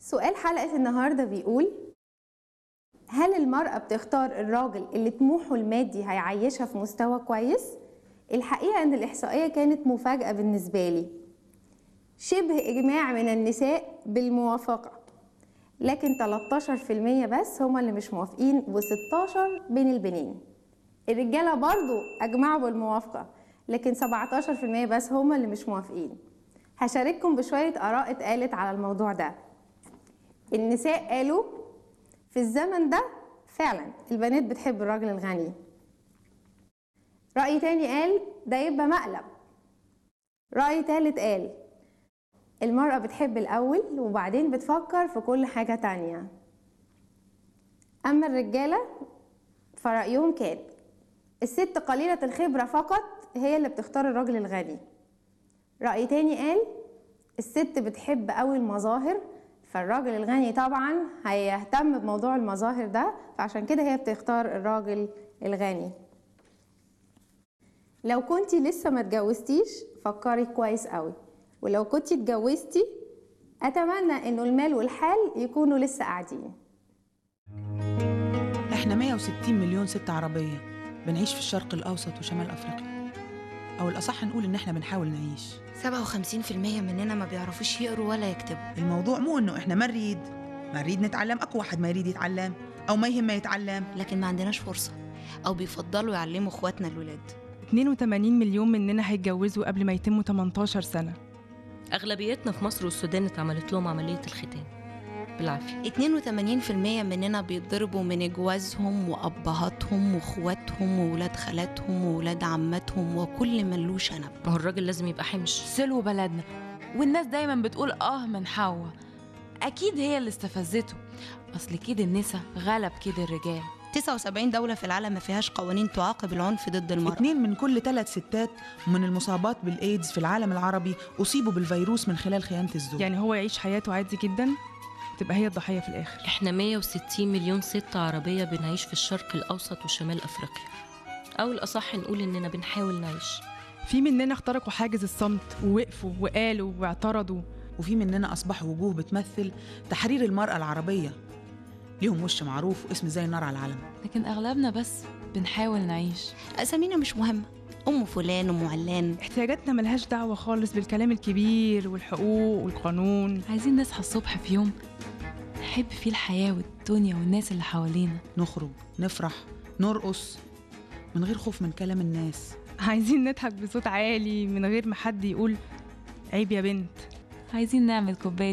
سؤال حلقة النهاردة بيقول هل المرأة بتختار الراجل اللي طموحه المادي هيعيشها في مستوى كويس؟ الحقيقة إن الإحصائية كانت مفاجأة بالنسبة لي شبه إجماع من النساء بالموافقة لكن 13% بس هما اللي مش موافقين و16 بين البنين الرجالة برضو أجمعوا بالموافقة لكن 17% بس هما اللي مش موافقين هشارككم بشوية آراء اتقالت على الموضوع ده النساء قالوا في الزمن ده فعلا البنات بتحب الراجل الغني رأي تاني قال ده يبقى مقلب رأي تالت قال المرأة بتحب الأول وبعدين بتفكر في كل حاجة تانية أما الرجالة فرأيهم كان الست قليلة الخبرة فقط هي اللي بتختار الراجل الغني رأي تاني قال الست بتحب قوي المظاهر فالراجل الغني طبعا هيهتم بموضوع المظاهر ده فعشان كده هي بتختار الراجل الغني لو كنتي لسه ما اتجوزتيش فكري كويس قوي ولو كنتي اتجوزتي اتمنى انه المال والحال يكونوا لسه قاعدين احنا 160 مليون ست عربية بنعيش في الشرق الأوسط وشمال أفريقيا أو الأصح نقول إن احنا بنحاول نعيش 57% مننا ما بيعرفوش يقروا ولا يكتبوا الموضوع مو إنه احنا ما نريد ما نريد نتعلم أقوى واحد ما يريد يتعلم أو ما يهم ما يتعلم لكن ما عندناش فرصة أو بيفضلوا يعلموا إخواتنا الولاد 82 مليون مننا هيتجوزوا قبل ما يتموا 18 سنة أغلبيتنا في مصر والسودان اتعملت لهم عملية الختان بالعافية 82% مننا بيتضربوا من جوازهم وأبهاتهم وإخواتهم وولاد خالاتهم وولاد عماتهم وكل من له شنب ما هو الراجل لازم يبقى حمش سلو بلدنا والناس دايما بتقول اه من حواء اكيد هي اللي استفزته اصل كده النسا غلب كده الرجال 79 دولة في العالم ما فيهاش قوانين تعاقب العنف ضد المرأة اتنين من كل ثلاث ستات من المصابات بالإيدز في العالم العربي أصيبوا بالفيروس من خلال خيانة الزوج يعني هو يعيش حياته عادي جدا تبقى هي الضحية في الآخر احنا 160 مليون ست عربية بنعيش في الشرق الأوسط وشمال أفريقيا أو الأصح نقول إننا بنحاول نعيش في مننا اخترقوا حاجز الصمت ووقفوا وقالوا واعترضوا وفي مننا أصبحوا وجوه بتمثل تحرير المرأة العربية ليهم وش معروف واسم زي النار على العلم لكن اغلبنا بس بنحاول نعيش أسامينا مش مهمة أم فلان أم علان احتياجاتنا ملهاش دعوة خالص بالكلام الكبير والحقوق والقانون عايزين نصحى الصبح في يوم نحب فيه الحياة والدنيا والناس اللي حوالينا نخرج نفرح نرقص من غير خوف من كلام الناس عايزين نضحك بصوت عالي من غير ما حد يقول عيب يا بنت عايزين نعمل كوباية